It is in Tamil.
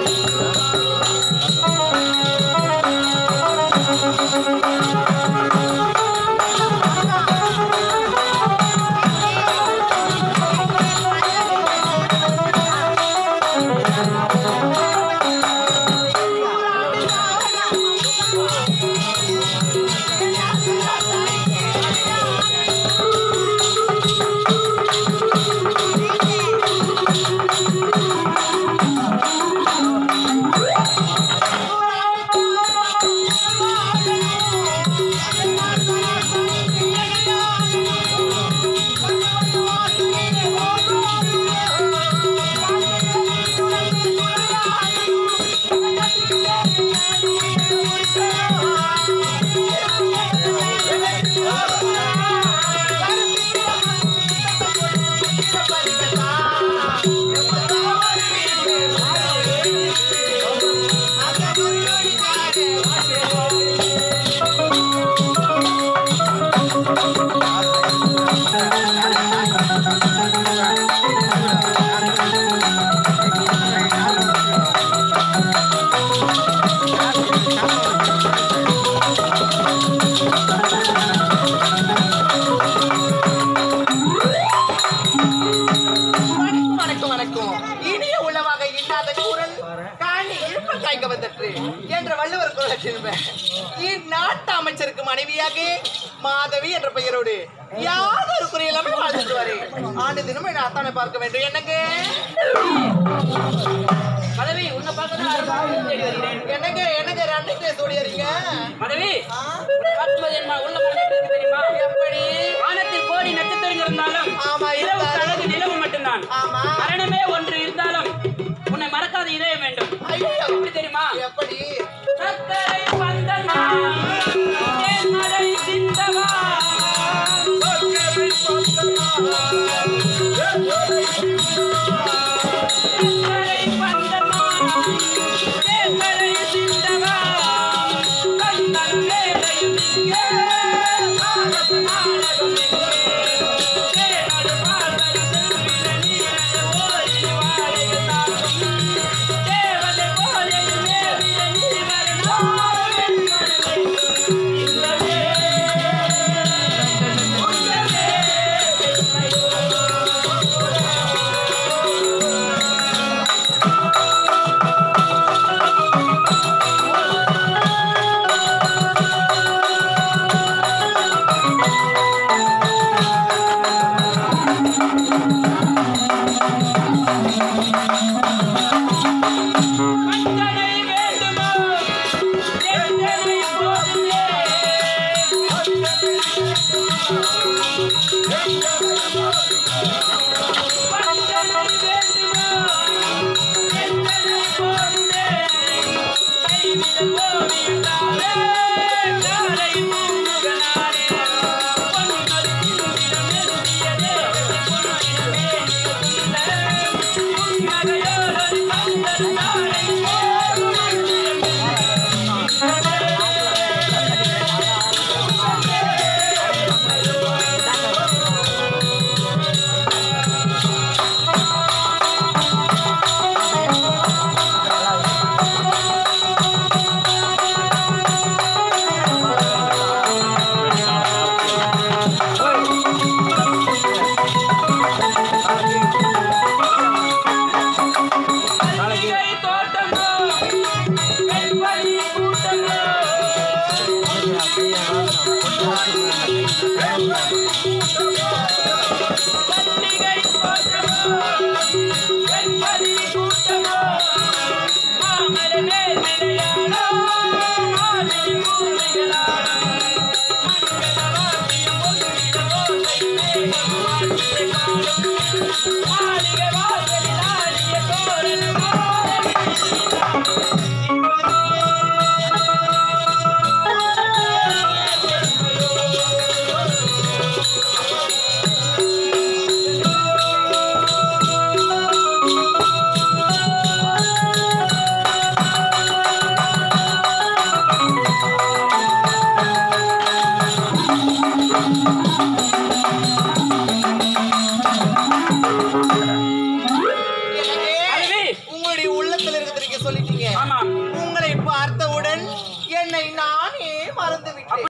வணக்கம் வணக்கம் வணக்கம் இனிய உளவாக இல்லாத கூறல் காணி இழுப்ப காய்க்க வந்தற்று என்ற வள்ளுவர் குலத்தின் இந்நாட்டு அமைச்சருக்கு மனைவியாக மாதவி என்ற பெயரோடு யாதொரு குறையில்லாமல் வாழ்ந்துட்டு வரேன் ஆண்டு தினம் என் அத்தானை பார்க்க வேண்டும் என்னங்க பதவி உன்னை பார்க்கதான் தேடி வருகிறேன் என்னங்க என்னங்க ரெண்டு பேர் ஓடிறீங்க பதவி பார்க்கும்போது என்ன உள்ள பார்க்கிறது தெரியுமா எப்படி வானத்தில் கோடி நட்சத்திரங்கள் இருந்தாலும் ஆமா, இரவு இருந்தாலும். அழகு நிலவு மட்டும்தான் ஆமா. மரணமே ஒன்று இருந்தாலும் உன்னை மறக்காத இதயம் வேண்டும் ஐயோ எப்படி தெரியுமா எப்படி சக்கரை பந்தனா தேன்மழை சிந்தவா சக்கரை பந்தனா தேன்மழை சிந்தவா கண்ணன் வேலையும் இங்கே நாடகம் நாடகம் இங்கே தேனடு பார்வதி செல்வில நீரது ஓடி வாழைய தாக்கும் தேவதை போல மேவிய நீவர் நாடும் இல்லவே கண்டனை வேண்டுமோ எத்தனை போதுமே கண்டனை வேண்டுமோ எத்தனை போதுமே கைவிடல் ஓவியத்தாலே நாளை மூமுகனானே பொன்மது திருவிடம் எழுதியதே பொன்னிடமே உன்னகையோடு கண்டல் நாளை மல்லிகை தோட்டமோ வெண்பனி கூட்டமோ மல்லிகை தோட்டமோ வெண்பனி கூட்டமோ மாமர மேல் விளையாடோ மாதிரி பூமிகளாடோ மங்கள வாத்தியம் ஒன்றிட ஓசை மேகம் வாழ்க்கை காணும் மாளிகை வாசலில் ஆடிய கோரல் என்னங்க அருவி. உங்களுடைய உள்ளத்துல இருக்கிறதுக்கு சொல்லிட்டீங்க ஆமா உங்களை பார்த்தவுடன் என்னை நானே மறந்து விட்டேன்